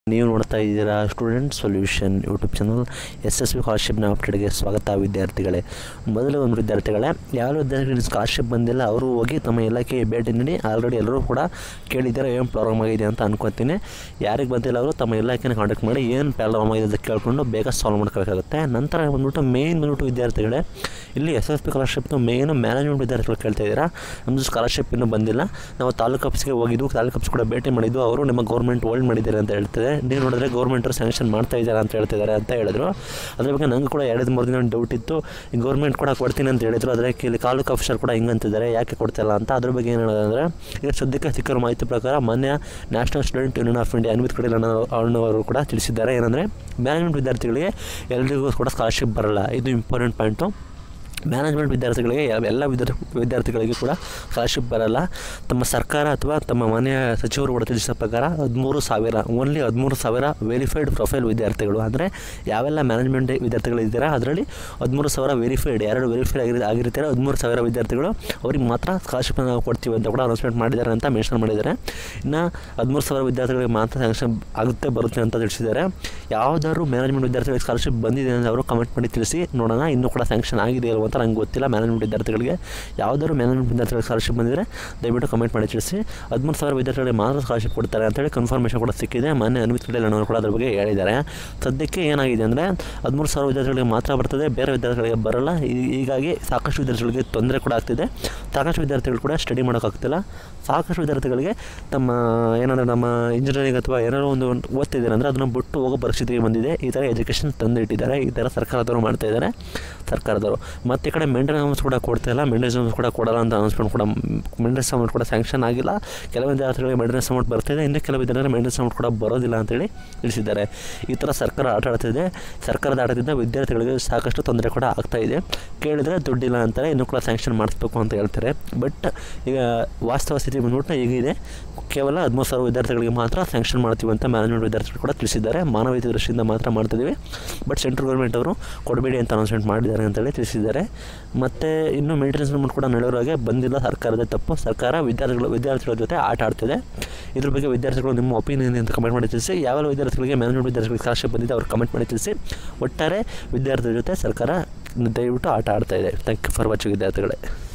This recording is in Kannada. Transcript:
ನೀವು ನೋಡ್ತಾ ಇದ್ದೀರಾ student solution YouTube channel S S B ಸ್ಕಾಲರ್ಶಿಪ್ನ ಅಪ್ಡೇಟ್ಗೆ ಸ್ವಾಗತ ವಿದ್ಯಾರ್ಥಿಗಳೇ ಮೊದಲು ಒಂದು ವಿದ್ಯಾರ್ಥಿಗಳೇ ಯಾವ ವಿದ್ಯಾರ್ಥಿಗಳಿಗೆ ಸ್ಕಾಲರ್ಶಿಪ್ ಬಂದಿಲ್ಲ ಅವರು ಹೋಗಿ ತಮ್ಮ ಇಲಾಖೆಗೆ ಭೇಟಿ ನೀಡಿ ಆಲ್ರೆಡಿ ಎಲ್ಲರೂ ಕೂಡ ಕೇಳಿದ್ದಾರೆ ಏನು ಪ್ರಾಬ್ಲಮ್ ಆಗಿದೆ ಅಂತ ಅನ್ಕೋತೀನಿ ಯಾರಿಗೆ ಬಂದಿಲ್ಲ ಅವರು ತಮ್ಮ ಇಲಾಖೆನ ಕಾಂಟ್ಯಾಕ್ಟ್ ಮಾಡಿ ಏನು ಪ್ರಾಬ್ಲಮ್ ಆಗಿದೆ ಅಂತ ಕೇಳಿಕೊಂಡು ಬೇಗ ಸಾಲ್ವ್ ಮಾಡ್ಕೋಬೇಕಾಗುತ್ತೆ ನಂತರ ಬಂದ್ಬಿಟ್ಟು ಮೇನ್ ಬಂದ್ಬಿಟ್ಟು ವಿದ್ಯಾರ್ಥಿಗಳೇ ಇಲ್ಲಿ ಎಸ್ ಎಸ್ ಪಿ ಸ್ಕಾಲರ್ಶಿಪ್ನ ಮೇನ್ ಮ್ಯಾನೇಜ್ಮೆಂಟ್ ವಿದ್ಯಾರ್ಥಿಗಳು ಕೇಳ್ತಾ ಇದ್ದೀರಾ ನಮ್ಮದು ಸ್ಕಾಲರ್ಶಿಪ್ ಇನ್ನೂ ಬಂದಿಲ್ಲ ನಾವು ತಾಲೂಕು ಆಫೀಸ್ಗೆ ಹೋಗಿದ್ದು ತಾಲೂಕು ಆಫೀಸ್ ಕೂಡ ಭೇಟಿ ಮಾಡಿದ್ದು ಅವರು ನಿಮ್ಮ ಗೌರ್ಮೆಂಟ್ ಹೋಲ್ಡ್ ಮಾಡಿದ್ದಾರೆ ಅಂತ ಹೇಳ್ತಾರೆ ನೀವು ನೋಡಿದ್ರೆ ಗೌರ್ಮೆಂಟ್ ಸ್ಯಾಂಕ್ಷನ್ ಮಾಡ್ತಾ ಇದ್ದಾರೆ ಅಂತ ಹೇಳ್ತಿದ್ದಾರೆ ಅಂತ ಹೇಳಿದ್ರು ಅದ್ರ ಬಗ್ಗೆ ನಂಗೆ ಕೂಡ ಎರಡು ಮೂರು ದಿನ ಡೌಟ್ ಇತ್ತು ಗೌರ್ಮೆಂಟ್ ಕೂಡ ಕೊಡ್ತೀನಿ ಅಂತ ಹೇಳಿದ್ರು ಅದಕ್ಕೆ ಇಲ್ಲಿ ತಾಲೂಕು ಆಫೀಸರ್ ಕೂಡ ಹಿಂಗಂತಿದ್ದಾರೆ ಯಾಕೆ ಕೊಡ್ತಿಲ್ಲ ಅಂತ ಅದ್ರ ಬಗ್ಗೆ ಏನು ಹೇಳೋದಂದರೆ ಈಗ ಸದ್ಯಕ್ಕೆ ಸಿಕ್ಕಿರೋ ಮಾಹಿತಿ ಪ್ರಕಾರ ಮೊನ್ನೆ national student union of India Anvith ಕಡೆ ಅವರು ಕೂಡ ತಿಳಿಸಿದ್ದಾರೆ ಏನಂದರೆ ಮ್ಯಾನೇಜ್ಮೆಂಟ್ ವಿದ್ಯಾರ್ಥಿಗಳಿಗೆ ಎಲ್ರಿಗೂ ಕೂಡ ಸ್ಕಾಲರ್ಶಿಪ್ ಬರಲ್ಲ ಇದು ಇಂಪಾರ್ಟೆಂಟ್ ಪಾಯಿಂಟು ಮ್ಯಾನೇಜ್ಮೆಂಟ್ ವಿದ್ಯಾರ್ಥಿಗಳಿಗೆ ಯಾವ- ಎಲ್ಲ ವಿದ್ಯಾರ್ಥಿ ವಿದ್ಯಾರ್ಥಿಗಳಿಗೆ ಕೂಡ ಸ್ಕಾಲರ್ಶಿಪ್ ಬರಲ್ಲ ತಮ್ಮ ಸರ್ಕಾರ ಅಥವಾ ತಮ್ಮ ಮನೆಯ ಸಚಿವರು ಕೂಡ ತಿಳಿಸಿದ ಪ್ರಕಾರ ಹದಿಮೂರು ಸಾವಿರ ಓನ್ಲಿ ಹದಿಮೂರು ಸಾವಿರ ವೆರಿಫೈಡ್ ಪ್ರೊಫೈಲ್ ವಿದ್ಯಾರ್ಥಿಗಳು ಅಂದರೆ ಯಾವೆಲ್ಲ ಮ್ಯಾನೇಜ್ಮೆಂಟ್ ವಿದ್ಯಾರ್ಥಿಗಳು ಇದ್ದೀರಾ ಅದರಲ್ಲಿ ಹದಿಮೂರು ಸಾವಿರ ವೆರಿಫೈಡ್ ಎರಡು ವೆರಿಫೈಡ್ ಆಗಿರಿ ಆಗಿರ್ತಾರೆ ಹದಿಮೂರು ಸಾವಿರ ವಿದ್ಯಾರ್ಥಿಗಳು ಅವ್ರಿಗೆ ಮಾತ್ರ ಸ್ಕಾಲರ್ಶಿಪ್ನ ನಾವು ಕೊಡ್ತೀವಿ ಅಂತ ಕೂಡ ಅನೌನ್ಸ್ಮೆಂಟ್ ಮಾಡಿದ್ದಾರೆ ಅಂತ ಮೆನ್ಷನ್ ಮಾಡಿದ್ದಾರೆ ಇನ್ನು ಹದಿಮೂರು ಸಾವಿರ ವಿದ್ಯಾರ್ಥಿಗಳಿಗೆ ಮಾತ್ರ ಸ್ಯಾಂಕ್ಷನ್ ಆಗುತ್ತೆ ಬರುತ್ತೆ ಅಂತ ತಿಳಿಸಿದ್ದಾರೆ ಯಾವುದಾದ್ರು ಮ್ಯಾನೇಜ್ಮೆಂಟ್ ವಿದ್ಯಾರ್ಥಿಗಳಿಗೆ ಸ್ಕಾಲರ್ಶಿಪ್ ಬಂದಿದೆ ಅಂತ ಅವರು ಕಮೆಂಟ್ ಮಾಡಿ ತಿಳಿಸಿ ನೋಡೋಣ ಇನ್ನೂ ಕೂಡ ಸ್ಯಾಂಕ್ಷನ್ ಆಗಿದೆ ಇಲ್ವೋ ಅಂತ ನಂಗೆ ಗೊತ್ತಿಲ್ಲ ಮ್ಯಾನೇಜ್ಮೆಂಟ್ ವಿದ್ಯಾರ್ಥಿಗಳಿಗೆ ಯಾವುದಾದ್ರು ಮ್ಯಾನೇಜ್ಮೆಂಟ್ ವಿದ್ಯಾರ್ಥಿಗಳಿಗೆ ಸ್ಕಾಲರ್ಶಿಪ್ ಬಂದಿದ್ರೆ ದಯವಿಟ್ಟು ಕಮೆಂಟ್ ಮಾಡಿ ತಿಳಿಸಿ ಹದಿಮೂರು ಸಾವಿರ ವಿದ್ಯಾರ್ಥಿಗಳಿಗೆ ಮಾತ್ರ ಸ್ಕಾಲರ್ಶಿಪ್ ಕೊಡ್ತಾರೆ ಅಂತೇಳಿ ಕನ್ಫರ್ಮೇಷನ್ ಕೂಡ ಸಿಕ್ಕಿದೆ ಮೊನ್ನೆ ಅನ್ವಿತ್ ಕಡೆ ಅನ್ನೋರು ಕೂಡ ಅದ್ರ ಬಗ್ಗೆ ಹೇಳಿದ್ದಾರೆ ಸದ್ಯಕ್ಕೆ ಏನಾಗಿದೆ ಅಂದರೆ ಹದಿಮೂರು ಸಾವಿರ ವಿದ್ಯಾರ್ಥಿಗಳಿಗೆ ಮಾತ್ರ ಬರ್ತದೆ ಬೇರೆ ವಿದ್ಯಾರ್ಥಿಗಳಿಗೆ ಬರಲ್ಲ ಹೀ- ಹೀಗಾಗಿ ಸಾಕಷ್ಟು ವಿದ್ಯಾರ್ಥಿಗಳಿಗೆ ತೊಂದರೆ ಕೂಡ ಆಗ್ತಿದೆ ಸಾಕಷ್ಟು ವಿದ್ಯಾರ್ಥಿಗಳು ಕೂಡ ಸ್ಟಡಿ ಮಾಡೋಕ್ಕಾಗ್ತಿಲ್ಲ ಸಾಕಷ್ಟು ವಿದ್ಯಾರ್ಥಿಗಳಿಗೆ ತಮ್ಮ ಏನಂದರೆ ನಮ್ಮ ಇಂಜಿನಿಯರಿಂಗ್ ಅಥವಾ ಏನಾದ್ರು ಒಂದು ಓದ್ತಿದ್ದಾರೆ ಅಂದರೆ ಅದನ್ನು ಬಿಟ್ಟು ಹೋಗೋ ಪರಿಸ್ಥಿತಿಗೆ ಬಂದಿದೆ ಈ ಥರ ಎಜುಕೇಷನ್ ತಂದು ಇಟ್ಟಿದ್ದಾರೆ ಈ ಥರ ಸರ್ಕಾರದವರು ಮಾಡ್ತಾ ಇದ್ದಾರೆ ಸರ್ಕಾರದವರು ಮತ್ತು ಈ ಕಡೆ ಮೇಂಟೆನೆನ್ಸ್ ಕೂಡ ಕೊಡ್ತಾ ಇಲ್ಲ ಮೇಂಟೆನೆನ್ಸ್ ಕೂಡ ಕೊಡಲ್ಲ ಅಂತ ಅನೌನ್ಸ್ಮೆಂಟ್ ಕೂಡ ಮೇಂಟೆನೆನ್ಸ್ ಅಮೌಂಟ್ ಕೂಡ ಸ್ಯಾಂಕ್ಷನ್ ಆಗಿಲ್ಲ ಕೆಲವು ವಿದ್ಯಾರ್ಥಿಗಳಿಗೆ ಮೇಂಟೆನೆನ್ಸ್ ಅಮೌಂಟ್ ಬರ್ತಿದೆ ಇನ್ನು ಕೆಲವು ವಿದ್ಯಾರ್ಥಿಗಳಿಗೆ ಮೇಂಟೆನೆನ್ಸ್ ಅಮೌಂಟ್ ಕೂಡ ಬರೋದಿಲ್ಲ ಅಂತೇಳಿ ತಿಳಿಸಿದ್ದಾರೆ ಈ ಥರ ಸರ್ಕಾರ ಆಟ ಆಡ್ತಿದೆ ಸರ್ಕಾರದ ಆಟದಿಂದ ವಿದ್ಯಾರ್ಥಿಗಳಿಗೆ ಸಾಕಷ್ಟು ತೊಂದರೆ ಕೂಡ ಆಗ್ತಾ ಇದೆ ಕೇಳಿದರೆ ದುಡ್ಡಿಲ್ಲ ಅಂತಾರೆ ಇನ್ನೂ ಕೂಡ ಸ್ಯಾಂಕ್ಷನ್ ಮಾಡಿಸ್ಬೇಕು ಅಂತ ಹೇಳ್ತಾರೆ ಬಟ್ ಈಗ ವಾಸ್ತವ ಸ್ಥಿತಿ ಬಂದ್ಬಿಟ್ಟು ಹೀಗಿದೆ ಕೇವಲ ಹದಿಮೂರು ಸಾವಿರ ವಿದ್ಯಾರ್ಥಿಗಳಿಗೆ ಮಾತ್ರ ಸ್ಯಾಂಕ್ಷನ್ ಮಾಡ್ತೀವಿ ಅಂತ ಮ್ಯಾನೇಜ್ಮೆಂಟ್ ವಿದ್ಯಾರ್ಥಿಗಳು ಕೂಡ ತಿಳಿಸಿದ್ದಾರೆ ಮಾನವೀಯತೆ ದೃಷ್ಟಿಯಿಂದ ಮಾತ್ರ ಮಾಡ್ತಿದ್ದೀವಿ ಬಟ್ ಸೆಂಟ್ರಲ್ ಗೌರ್ಮೆಂಟ್ ಅವರು ಕೊಡಬೇಡಿ ಅಂತ ಅನೌನ್ಸ್ಮೆಂಟ್ ಮಾಡಿದ್ದಾರೆ ಅಂತೇಳಿ ತಿಳಿಸಿದ್ದಾರೆ ಮತ್ತು ಇನ್ನು ಮೇಂಟೆನೆನ್ಸ್ ಅಮೌಂಟ್ ಕೂಡ ನಡೆಯೋರಾಗೆ ಬಂದಿಲ್ಲ ಸರ್ಕಾರದ ತಪ್ಪು ಸರ್ಕಾರ ವಿದ್ಯಾರ್ಥಿಗಳು ವಿದ್ಯಾರ್ಥಿಗಳ ಜೊತೆ ಆಟ ಆಡ್ತಿದೆ ಇದ್ರ ಬಗ್ಗೆ ವಿದ್ಯಾರ್ಥಿಗಳು ನಿಮ್ಮ ಒಪಿನಿಯನ್ ಅಂತ ಕಮೆಂಟ್ ಮಾಡಿ ತಿಳಿಸಿ ಯಾವೆಲ್ಲ ವಿದ್ಯಾರ್ಥಿಗಳಿಗೆ ಮ್ಯಾನೇಜ್ಮೆಂಟ್ ವಿದ್ಯಾರ್ಥಿಗಳಿಗೆ ಸ್ಕಾಲರ್ಶಿಪ್ ಬಂದಿದೆ ಅವ್ರು ಕಮೆಂಟ್ ಮಾಡಿ ತಿಳಿಸಿ ಒಟ್ಟಾರೆ ವಿದ್ಯಾರ್ಥಿಗಳ ಜೊತೆ ಸರ್ಕಾರ ದಯವಿಟ್ಟು ಆಟ ಆಡ್ತಾ ಇದೆ ಥ್ಯಾಂಕ್ ಯು ಫಾರ್ ವಾಚಿಂಗ್ ವಿದ್ಯಾರ್ಥಿಗಳೇ